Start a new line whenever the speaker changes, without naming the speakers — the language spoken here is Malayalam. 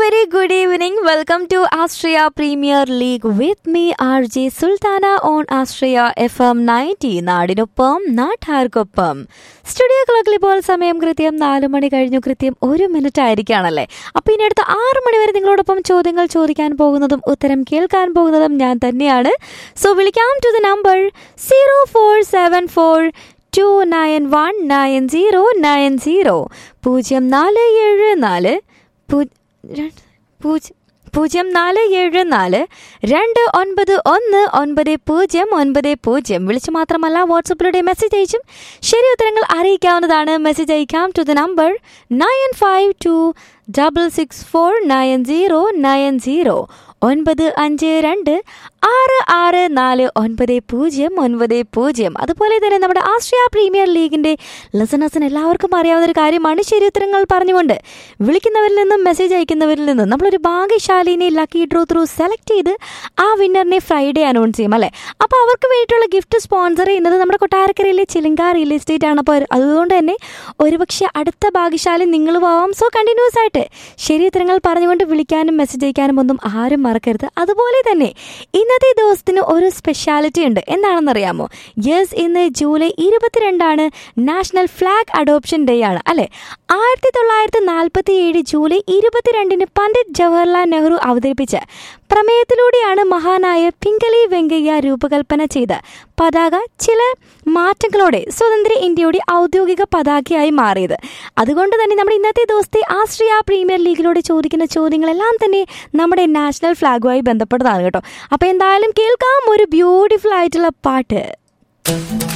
very good evening. Welcome to Austria Premier League with me, RJ Sultana on Austria FM 90. നാടിനൊപ്പം നാട്ടാർക്കൊപ്പം സ്റ്റുഡിയോ ക്ലോക്കിൽ ഇപ്പോൾ സമയം കൃത്യം നാല് മണി കഴിഞ്ഞു കൃത്യം ഒരു മിനിറ്റ് ആയിരിക്കുകയാണല്ലേ അപ്പോൾ ഇനി അടുത്ത ആറ് മണി വരെ നിങ്ങളോടൊപ്പം ചോദ്യങ്ങൾ ചോദിക്കാൻ പോകുന്നതും ഉത്തരം കേൾക്കാൻ പോകുന്നതും ഞാൻ തന്നെയാണ് സോ വിളിക്കാം to the number zero four seven four two nine one nine zero nine zero പൂജ്യം നാല് ഏഴ് നാല് പൂ- രണ്ട് പൂജ്യം പൂജ്യം നാല് ഏഴ് നാല് രണ്ട് ഒൻപത് ഒന്ന് ഒൻപത് പൂജ്യം ഒൻപത് പൂജ്യം വിളിച്ച് മാത്രമല്ല വാട്സപ്പിലൂടെ മെസ്സേജ് അയച്ചും ശരി ഉത്തരങ്ങൾ അറിയിക്കാവുന്നതാണ് മെസ്സേജ് അയക്കാം to the number nine five two double six four nine zero nine zero ഒൻപത് അഞ്ച് രണ്ട് ആറ് ആറ് നാല് ഒൻപത് പൂജ്യം ഒൻപത് പൂജ്യം അതുപോലെ തന്നെ നമ്മുടെ ആസ്ട്രിയ പ്രീമിയർ ലീഗിന്റെ ലിസണേഴ്സിന് എല്ലാവർക്കും അറിയാവുന്ന ഒരു കാര്യമാണ് ശരി ഉത്തരങ്ങൾ പറഞ്ഞുകൊണ്ട് വിളിക്കുന്നവരിൽ നിന്നും മെസ്സേജ് അയക്കുന്നവരിൽ നിന്നും നമ്മളൊരു ഭാഗ്യശാലിനെ ലക്കി ഡ്രോ ത്രൂ സെലക്ട് ചെയ്ത് ആ വിന്നറിനെ ഫ്രൈഡേ അനൗൺസ് ചെയ്യും അല്ലേ അപ്പോൾ അവർക്ക് വേണ്ടിയിട്ടുള്ള ഗിഫ്റ്റ് സ്പോൺസർ ചെയ്യുന്നത് നമ്മുടെ കൊട്ടാരക്കരയിലെ ചിലിങ്ക റിയൽ എസ്റ്റേറ്റ് ആണ് അപ്പോൾ അതുകൊണ്ട് തന്നെ ഒരുപക്ഷെ അടുത്ത ഭാഗ്യശാലി നിങ്ങൾ പോവാം സോ കണ്ടിന്യൂസ് ആയിട്ട് ശരി ഉത്തരങ്ങൾ പറഞ്ഞുകൊണ്ട് വിളിക്കാനും മെസ്സേജ് അയക്കാനും ഒന്നും ആരും മറക്കരുത് അതുപോലെ തന്നെ ഇന്നത്തെ ദിവസത്തിന് ഒരു സ്പെഷ്യാലിറ്റി ഉണ്ട് എന്താണെന്നറിയാമോ യെസ് ഇന്ന് ജൂലൈ ഇരുപത്തിരണ്ടാണ് നാഷണൽ ഫ്ലാഗ് അഡോപ്ഷൻ ഡേ ആണ് അല്ലെ ആയിരത്തി തൊള്ളായിരത്തി നാൽപ്പത്തി ഏഴ് ജൂലൈ ഇരുപത്തിരണ്ടിന് പണ്ഡിറ്റ് ജവഹർലാൽ നെഹ്റു അവതരിപ്പിച്ച പ്രമേയത്തിലൂടെയാണ് മഹാനായ പിംഗലി വെങ്കയ്യ രൂപകൽപ്പന ചെയ്ത പതാക ചില മാറ്റങ്ങളോടെ സ്വതന്ത്ര ഇന്ത്യയുടെ ഔദ്യോഗിക പതാകയായി മാറിയത് അതുകൊണ്ട് തന്നെ നമ്മുടെ ഇന്നത്തെ ദിവസത്തെ ആസ്ട്രിയ പ്രീമിയർ ലീഗിലൂടെ ചോദിക്കുന്ന ചോദ്യങ്ങളെല്ലാം തന്നെ നമ്മുടെ നാഷണൽ ഫ്ലാഗുമായി ബന്ധപ്പെട്ടതാണ് കേട്ടോ അപ്പോൾ എന്തായാലും കേൾക്കാം ഒരു ബ്യൂട്ടിഫുൾ ആയിട്ടുള്ള പാട്ട്